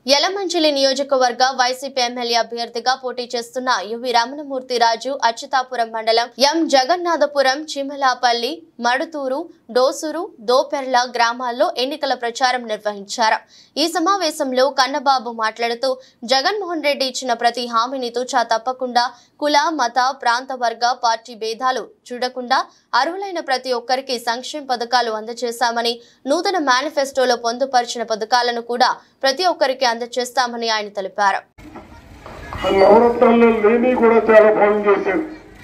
యలమంచిలి నియోజకవర్గ YCP MLA అభ్యర్థిగా పోటీ చేస్తున్న యువి రమణమూర్తి రాజు అచ్యుతాపురం మండలం ఎం జగన్నాథపురం చిమలాపల్లి మడుతూరు డోసూరు దోపెర్ల గ్రామాల్లో ఎన్నికల ప్రచారం నిర్వహించారు ఈ సమావేశంలో కన్నబాబు మాట్లాడుతూ జగన్మోహన్ రెడ్డి ఇచ్చిన ప్రతి హామీని తూచా తప్పకుండా కుల మత ప్రాంత వర్గ పార్టీ భేదాలు చూడకుండా అర్హులైన ప్రతి ఒక్కరికి సంక్షేమ పథకాలు అందజేశామని నూతన మేనిఫెస్టోలో పొందుపరిచిన పథకాలను కూడా ప్రతి ఒక్కరికి అందజేస్తామని ఆయన తెలిపారు ఆ నవరత్నాల్లో లేని కూడా చాలా ఫోన్ చేశారు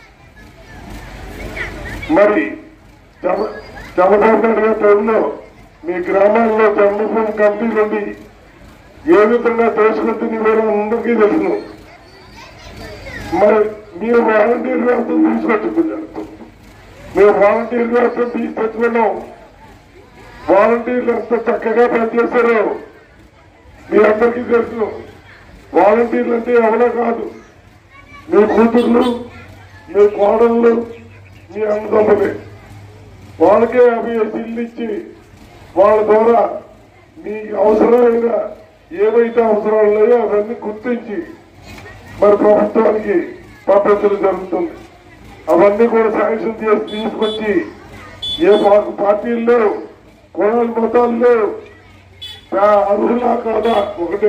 మరి చంద్ర- చంద్రబాబు నాయుడు గారి టైంలో మీ గ్రామాల్లో జన్మభూమి కమిటీ నుండి ఏ విధంగా చేసుకుంటుంది కూడా అందరికీ తెలుసు మరి మీరు వాలంటీర్ వ్యవస్థ తీసుకొచ్చుకున్నారు మేము వాలంటీర్ వ్యవస్థ తీసుకొచ్చుకున్నాం వాలంటీర్లు ఎంత చక్కగా పనిచేశారో మీ అందరికీ తెలుసు వాలంటీర్లు అంటే ఎవరో కాదు మీ కూతుర్లు మీ కోడళ్ళు మీ అన్నదమ్ములే వాళ్ళకే అవి ఇల్లు ఇచ్చి వాళ్ళ ద్వారా మీ అవసరమైన ఏవైతే అవసరాలు ఉన్నాయో అవన్నీ గుర్తించి మరి ప్రభుత్వానికి పంపించడం జరుగుతుంది అవన్నీ కూడా శాంక్షన్ చేసి తీసుకొచ్చి ఏ పా- పార్టీలు లేవు కులాలు మతాలు లేవు ఆ- అర్హులా కాదా ఒకటే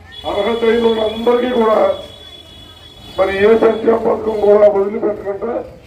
అర్హత అయిన వాళ్ళందరికీ కూడా మరి ఏ సంక్షేమ పథకం కూడా వదిలిపెట్టకుండా